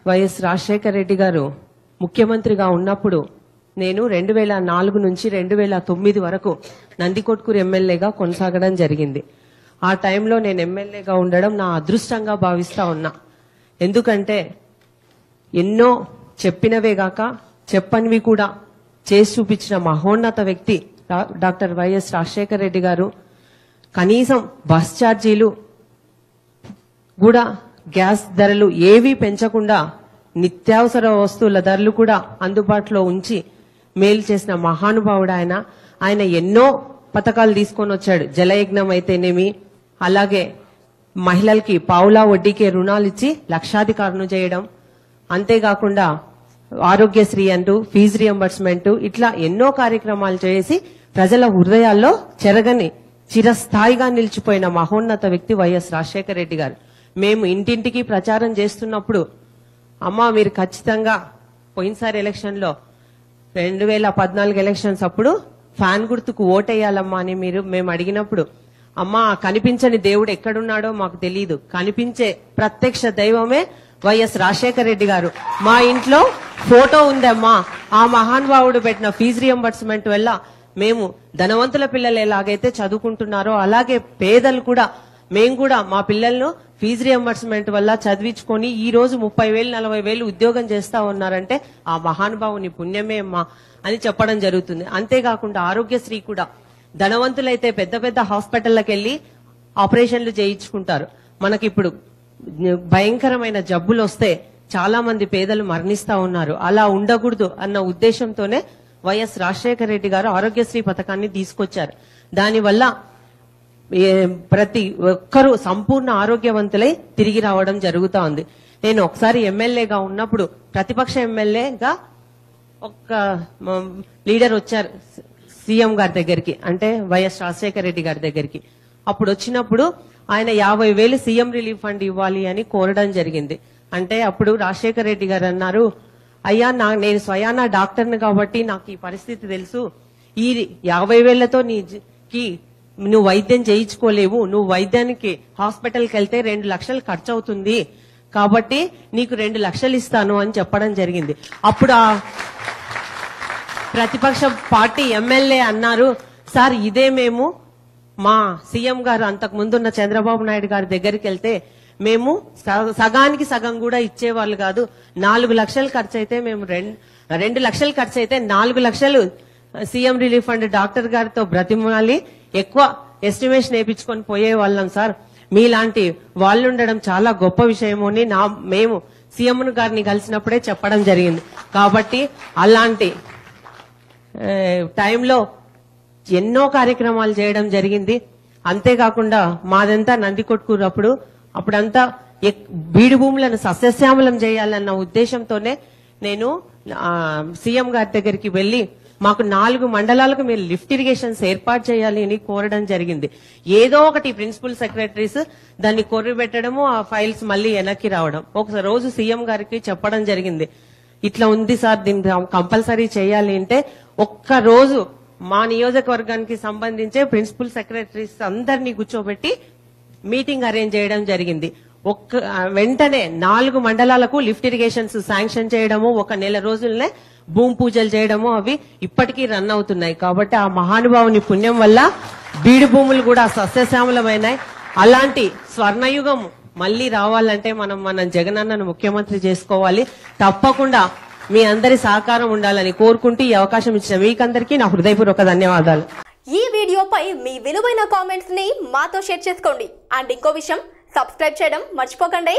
YS Rajasekhara Reddy గారు ముఖ్యమంత్రిగా ఉన్నప్పుడు నేను రెండు వేల నాలుగు నుంచి రెండు వేల తొమ్మిది వరకు నందికొట్కూరు ఎమ్మెల్యేగా కొనసాగడం జరిగింది ఆ టైంలో నేను ఎమ్మెల్యేగా ఉండడం నా అదృష్టంగా భావిస్తా ఉన్నా ఎందుకంటే ఎన్నో చెప్పినవే గాక చెప్పనివి కూడా చేసి చూపించిన మహోన్నత వ్యక్తి డా- డాక్టర్ వైఎస్ రాజశేఖర రెడ్డి గారు కనీసం బస్ ఛార్జీలు కూడా గ్యాస్ ధరలు ఏవీ పెంచకుండా నిత్యావసర వస్తువుల ధరలు కూడా అందుబాటులో ఉంచి మేలు చేసిన మహానుభావుడు ఆయన ఆయన ఎన్నో పథకాలు తీసుకొని వచ్చాడు జలయజ్ఞం అయితేనేమి అలాగే మహిళలకి పావులా వడ్డీకే రుణాలు ఇచ్చి లక్షాధికారులు చేయడం అంతేకాకుండా ఆరోగ్యశ్రీ అంటూ ఫీజు రియంబర్స్మెంట్ ఇట్లా ఎన్నో కార్యక్రమాలు చేసి ప్రజల హృదయాల్లో చెరగని చిరస్థాయిగా నిలిచిపోయిన మహోన్నత వ్యక్తి వైఎస్ రాజశేఖర రెడ్డి గారు మేము ఇంటింటికి ప్రచారం చేస్తున్నప్పుడు అమ్మా మీరు ఖచ్చితంగా పోయినసారి ఎలక్షన్ లో రెండు వేల పద్నాలుగు ఎలక్షన్స్ అప్పుడు ఫ్యాన్ గుర్తుకు ఓటేయాలమ్మా అని మీరు మేము అడిగినప్పుడు అమ్మా కనిపించని దేవుడు ఎక్కడున్నాడో మాకు తెలియదు కనిపించే ప్రత్యక్ష దైవమే వైఎస్ రాజశేఖర రెడ్డి గారు మా ఇంట్లో ఫోటో ఉందమ్మా ఆ మహానుభావుడు పెట్టిన ఫీజు రియంబర్స్మెంట్ వల్ల మేము ధనవంతుల పిల్లలు ఎలాగైతే చదువుకుంటున్నారో అలాగే పేదలు కూడా మేము కూడా మా పిల్లలను ఫీజు రియంబర్స్మెంట్ వల్ల చదివించుకొని ఈ రోజు ముప్పై వేలు నలభై వేలు ఉద్యోగం చేస్తా ఉన్నారంటే ఆ మహానుభావుని పుణ్యమే అమ్మా అని చెప్పడం జరుగుతుంది అంతేకాకుండా ఆరోగ్యశ్రీ కూడా ధనవంతులైతే పెద్ద పెద్ద హాస్పిటల్లకు వెళ్లి ఆపరేషన్లు చేయించుకుంటారు మనకిప్పుడు భయంకరమైన జబ్బులు వస్తే చాలా మంది పేదలు మరణిస్తా ఉన్నారు అలా ఉండకూడదు అన్న ఉద్దేశంతోనే వైఎస్ రాజశేఖర రెడ్డి గారు ఆరోగ్యశ్రీ పథకాన్ని తీసుకొచ్చారు దానివల్ల ఏ, ప్రతి ఒక్కరూ సంపూర్ణ ఆరోగ్యవంతులై తిరిగి రావడం జరుగుతా ఉంది నేను ఒకసారి ఎమ్మెల్యేగా ఉన్నప్పుడు ప్రతిపక్ష ఎమ్మెల్యేగా ఒక మ- లీడర్ వచ్చారు సీఎం గారి దగ్గరికి అంటే వైఎస్ రాజశేఖర రెడ్డి గారి దగ్గరికి అప్పుడు వచ్చినప్పుడు ఆయన యాభై వేలు సీఎం రిలీఫ్ ఫండ్ ఇవ్వాలి అని కోరడం జరిగింది అంటే అప్పుడు రాజశేఖర రెడ్డి గారు అన్నారు అయ్యా నా నేను స్వయానా డాక్టర్ని కాబట్టి నాకు ఈ పరిస్థితి తెలుసు ఈ యాభై వేలతో నీకి నువ్వు వైద్యం చేయించుకోలేవు నువ్వు వైద్యానికి హాస్పిటల్కి వెళ్తే రెండు లక్షలు ఖర్చు అవుతుంది కాబట్టి నీకు రెండు లక్షలు ఇస్తాను అని చెప్పడం జరిగింది అప్పుడు ఆ ప్రతిపక్ష పార్టీ ఎమ్మెల్యే అన్నారు సార్ ఇదే మేము మా సీఎం గారు అంతకు ముందున్న చంద్రబాబు నాయుడు గారి దగ్గరికి వెళ్తే మేము స- సగానికి సగం కూడా ఇచ్చేవాళ్ళు కాదు నాలుగు లక్షలు ఖర్చు అయితే మేము రెండు రెండు లక్షలు ఖర్చు అయితే నాలుగు లక్షలు సీఎం రిలీఫ్ ఫండ్ డాక్టర్ గారితో బ్రతిమాలి ఎక్కువ ఎస్టిమేషన్ వేయించుకొని పోయే వాళ్ళం సార్ మీలాంటి వాళ్ళు ఉండడం చాలా గొప్ప విషయము అని నా మేము సీఎం గారిని కలిసినప్పుడే చెప్పడం జరిగింది కాబట్టి అలాంటి ఏ, టైంలో ఎన్నో కార్యక్రమాలు చేయడం జరిగింది అంతేకాకుండా మాదంతా నందికొట్కూరు అప్పుడు అప్పుడంతా ఎక్- బీడు భూములను సస్యశ్యామలం చేయాలన్న ఉద్దేశంతోనే నేను ఆ, సీఎం గారి దగ్గరికి వెళ్లి మాకు నాలుగు మండలాలకు మీరు లిఫ్ట్ ఇరిగేషన్స్ ఏర్పాటు చేయాలి అని కోరడం జరిగింది ఏదో ఒకటి ప్రిన్సిపల్ సెక్రటరీస్ దాన్ని కొర్రి పెట్టడము ఆ ఫైల్స్ మళ్ళీ వెనక్కి రావడం ఒక రోజు సీఎం గారికి చెప్పడం జరిగింది ఇట్లా ఉంది సార్ దీన్ని కంపల్సరీ చేయాలి అంటే ఒక్క రోజు మా నియోజకవర్గానికి సంబంధించే ప్రిన్సిపల్ సెక్రటరీస్ అందరినీ కూర్చోబెట్టి మీటింగ్ అరేంజ్ చేయడం జరిగింది ఒక్క ఆ, వెంటనే నాలుగు మండలాలకు లిఫ్ట్ ఇరిగేషన్స్ శాంక్షన్ చేయడము ఒక నెల రోజులనే భూమి పూజలు చేయడము అవి ఇప్పటికీ రన్ అవుతున్నాయి కాబట్టి ఆ మహానుభావుని పుణ్యం వల్ల బీడు భూములు కూడా సస్యశ్యామలమైనాయి అలాంటి స్వర్ణయుగం మళ్ళీ రావాలంటే మనం మనం జగనన్నను ముఖ్యమంత్రి చేసుకోవాలి తప్పకుండా మీ అందరి సహకారం ఉండాలని కోరుకుంటూ ఈ అవకాశం ఇచ్చిన మీకందరికీ నా హృదయపూర్వక ధన్యవాదాలు ఈ వీడియోపై మీ విలువైన కామెంట్స్ ని మాతో షేర్ చేసుకోండి అండ్ ఇంకో విషయం సబ్స్క్రైబ్ చేయడం మర్చిపోకండి